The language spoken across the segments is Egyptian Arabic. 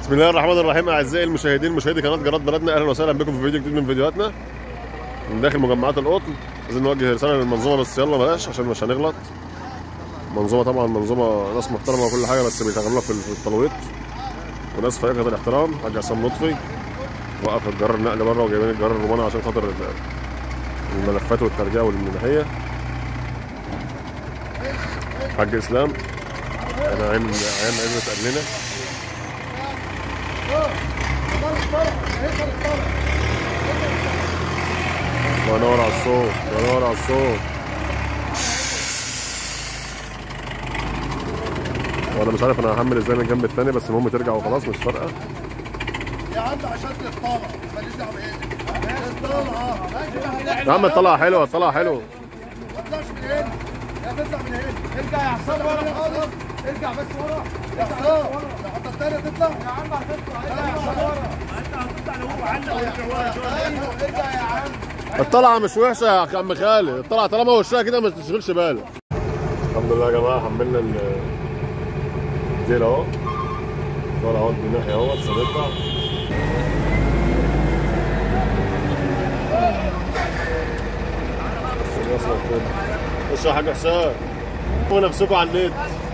بسم الله الرحمن الرحيم اعزائي المشاهدين مشاهدي قناه جراد بلدنا اهلا وسهلا بكم في فيديو جديد من فيديوهاتنا من داخل مجمعات القطن عايزين نوجه رساله للمنظومه بس يلا بلاش عشان مش هنغلط منظومه طبعا منظومه ناس محترمه وكل حاجه بس بيشغلونا في في التلويط وناس فائقه الاحترام حاج عصام لطفي وقف الجر النقل بره وجايبين الجر الروماني عشان خاطر الملفات والترجيع والمنهيه حاج اسلام انا عين عين عين اهلنا الله ينور على الصوت الله ينور على الصوت وانا مش عارف انا هحمل ازاي من الجنب التاني بس المهم ترجع وخلاص مش فارقه يا عم عشان تطلع ماليش دعوه بايه يا عم الطلعه حلوه الطلعه حلوه ما تطلعش من هنا يا تطلع من هنا ارجع يا حسام ورا خالص ارجع بس ورا يا حسام لو حتى الثانيه تطلع يا عم هتطلع ارجع يا حسام ورا انت هتطلع لو هو علق ارجع يا عم الطلعه مش وحشه يا عم خالد الطلعه طالما وشها كده ما تشغلش بالك الحمد لله يا جماعه حملنا الديل اهو طالع اهو من ناحيه اهوت عشان يطلع خش يا حاج حسام هو نفسكم على النت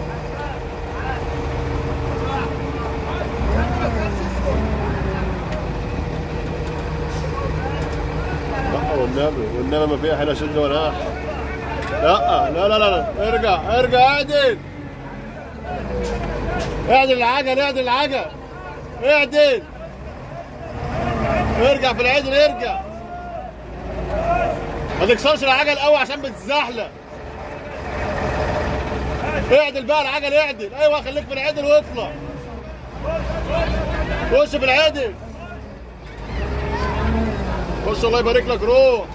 لا والنبي والنبي ما فيها حيله شد ولا أحد. لا لا لا لا لا ارجع ارجع اعدل اعدل العجل اعدل العجل اعدل ارجع في العدل ارجع ما تكسرش العجل قوي عشان بتزحلق اعدل بقى العجل اعدل ايوه خليك في العدل واطلع خش في العدل خش الله يبارك لك روح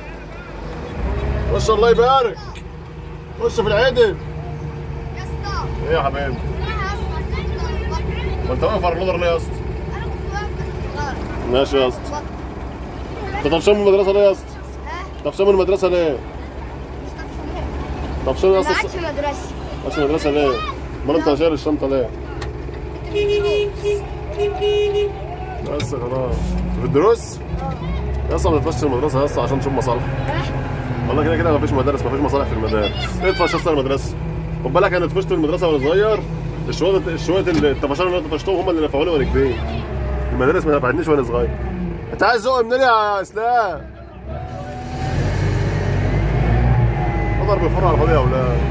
خش الله يبارك خش في العدل يا اسطى ايه يا حبيبي انا هسمع ما انت واقف على اللودر ليه يا اسطى انا كنت واقف غلط ماشي يا اسطى انت طفشان من المدرسه ليه يا اسطى ها طفشان من المدرسه ليه مش تفهم طفشان يا ما اسطى عادش مدرسه مش المدرسه ليه امال انت شايل الشنطه ليه بس خلاص في الدروس يا اسطى ما تطفش المدرسه يا اسطى عشان تشوف مصالح والله كده كده مفيش مدارس مفيش مصالح في المدارس اطفش يا اسطى المدرسه خد بالك انا اتفشت في المدرسه وانا صغير الشويه الشويه الطفشان اللي انا طفشتهم هم اللي نفعوني وانا كبير المدارس ما نفعتنيش وانا صغير انت عايز ذوق منين يا اسلام اضرب الفرع على الفاضي يا اولاد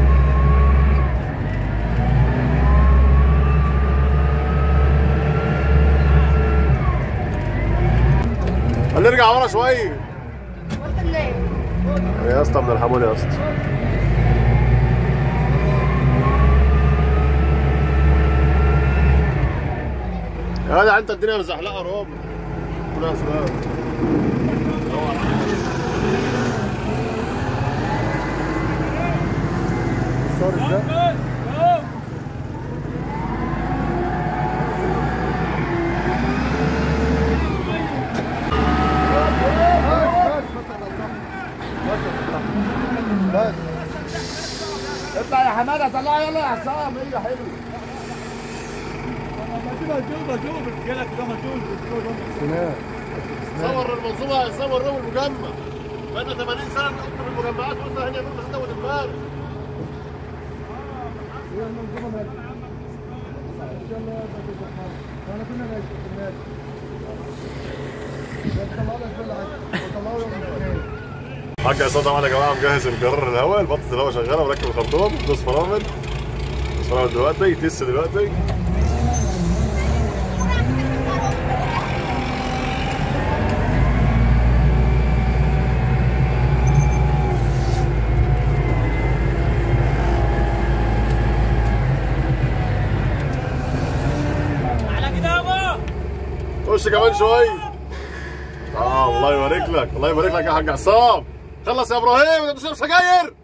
خلينا نرجع ورا شويه وانت منين؟ يا اسطى من الحمول يا اسطى يا جدع انت الدنيا مزحلقه رعب كلها اسباب الصور ازاي؟ بس اطلع يا حماده طلع يلا يا حسام هي حلو صور المنظومه صور روم المجمع بقى 80 سنه نحط في المجمعات وقلنا هنعمل مسجد وتنبارك انا كنا ماشي في النادي طلعوا لك كل حاجه وطلعوا يوم الاثنين حاج عصام طبعا يا جماعه مجهز الجرار الهواء البطه الهواء شغاله مركب الخرطوم دوس فرامل دوس فرامل دلوقتي يتس دلوقتي على كده يابا خش كمان شويه اه الله يبارك لك الله يبارك لك يا حاج عصام خلص يا ابراهيم انت بتشرب سجاير